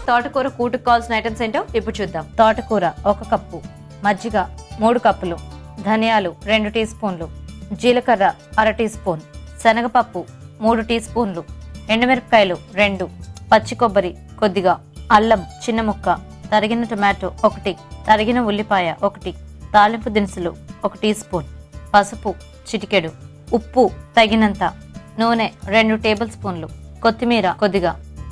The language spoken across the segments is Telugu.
తోటకూర కూటుకు కావాల్సిన ఐటమ్స్ ఏంటో ఇప్పుడు చూద్దాం తోటకూర ఒక కప్పు మజ్జిగ మూడు కప్పులు ధనియాలు రెండు టీ స్పూన్లు జీలకర్ర అర టీ స్పూన్ శనగపప్పు మూడు టీ స్పూన్లు ఎండుమిరపకాయలు రెండు పచ్చి కొబ్బరి కొద్దిగా అల్లం చిన్న ముక్క తరిగిన టొమాటో ఒకటి తరిగిన ఉల్లిపాయ ఒకటి తాలింపు దినుసులు ఒక టీ స్పూన్ పసుపు చిటికెడు ఉప్పు తగినంత నూనె రెండు టేబుల్ స్పూన్లు కొత్తిమీర కొద్దిగా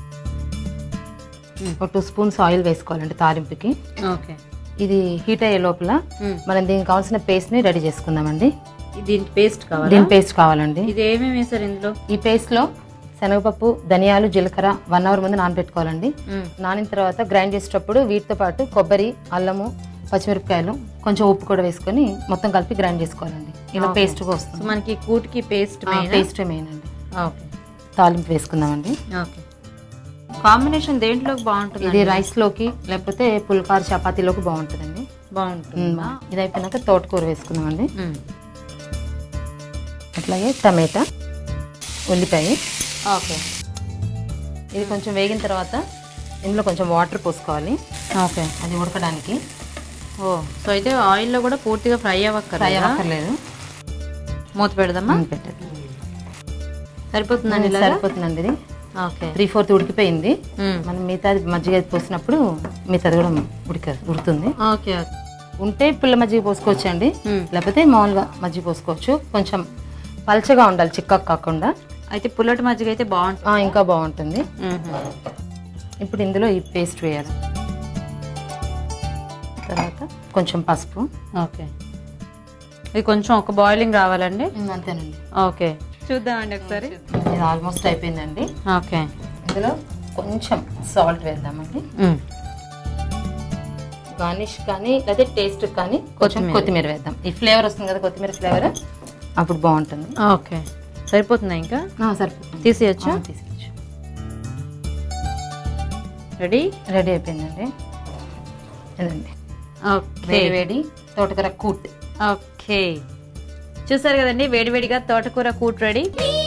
ఒక టూ స్పూన్స్ ఆయిల్ వేసుకోవాలండి తాలింపుకి ఓకే ఇది హీట్ అయ్యే లోపల మనం దీనికి కావాల్సిన పేస్ట్ ని రెడీ చేసుకుందామండి దీనికి పేస్ట్ కావాలి దీని పేస్ట్ కావాలండి ఇది ఏమేమి వేసారు ఇందులో ఈ పేస్ట్ లో శనగపప్పు ధనియాలు జీలకర్ర వన్ అవర్ ముందు నానబెట్టుకోవాలండి మ్మ్. నానిన తర్వాత గ్రైండ్ చేసేటప్పుడు వీటితో పాటు కొబ్బరి అల్లము పచ్చిమిరపకాయలు కొంచెం ఉప్పు కూడా వేసుకొని మొత్తం కలిపి గ్రైండ్ చేసుకోవాలండి ఇలా పేస్ట్ సో వస్తుంది మనకి కూటికి పేస్ట్ మెయిన్ పేస్ట్ మెయిన్ అండి ఓకే తాలింపు వేసుకుందామండి ఓకే కాంబినేషన్ దేంట్లోకి బాగుంటుంది ఇది రైస్ లోకి లేకపోతే పుల్కార్ చపాతీలోకి బాగుంటుందండి బాగుంటుంది మ్మ్. ఇది అయిపోయినాక తోటకూర వేసుకుందామండి అట్లాగే టమాటా ఉల్లిపాయ ఓకే ఇది కొంచెం వేగిన తర్వాత ఇందులో కొంచెం వాటర్ పోసుకోవాలి ఓకే అది ఉడకడానికి ఓ సో అయితే ఆయిల్లో కూడా పూర్తిగా ఫ్రై అవ్వక్కర్ ఫ్రై అవ్వక్కర్లేదు మూత పెడదామా మ్మ్, పెట్టండి సరిపోతుందండి ఇలా సరిపోతుందండి ఇది ఓకే త్రీ ఫోర్త్ ఉడికిపోయింది మ్మ్. మనం మిగతాది మజ్జిగ పోసినప్పుడు మిగతాది కూడా ఉడిక ఉడుకుతుంది ఓకే ఓకే ఉంటే పుల్ల మజ్జిగ పోసుకోవచ్చండి మ్మ్. లేకపోతే మామూలుగా మజ్జిగ పోసుకోవచ్చు కొంచెం పల్చగా ఉండాలి చిక్కగా కాకుండా అయితే పుల్లటి మజ్జిగ అయితే బాగుంటుంది ఆ, ఇంకా బాగుంటుంది మ్మ్. ఇప్పుడు ఇందులో ఈ పేస్ట్ వేయాలి తర్వాత కొంచెం పసుపు ఓకే ఇది కొంచెం ఒక బాయిలింగ్ రావాలండి మ్మ్, అంతేనండి ఓకే చూద్దామండి ఒకసారి ఇది ఆల్మోస్ట్ అయిపోయిందండి ఓకే ఇందులో కొంచెం సాల్ట్ వేద్దామండి గార్నిష్ కానీ లేదా టేస్ట్ కానీ కొంచెం కొత్తిమీర. కొత్తిమీర వేద్దాం ఈ ఫ్లేవర్ వస్తుంది కదా కొత్తిమీర ఫ్లేవర్ అప్పుడు బాగుంటుంది ఓకే సరిపోతుందా ఇంకా ఆ, సరిపోతుంది తీసేయచ్చా ఆ, తీసేయచ్చు రెడీ రెడీ అయిపోయిందండి ఇదండి ఓకే వేడి వేడి తోటకూర కూట్ ఓకే చూసారు కదండి వేడివేడిగా తోటకూర కూట్ రెడీ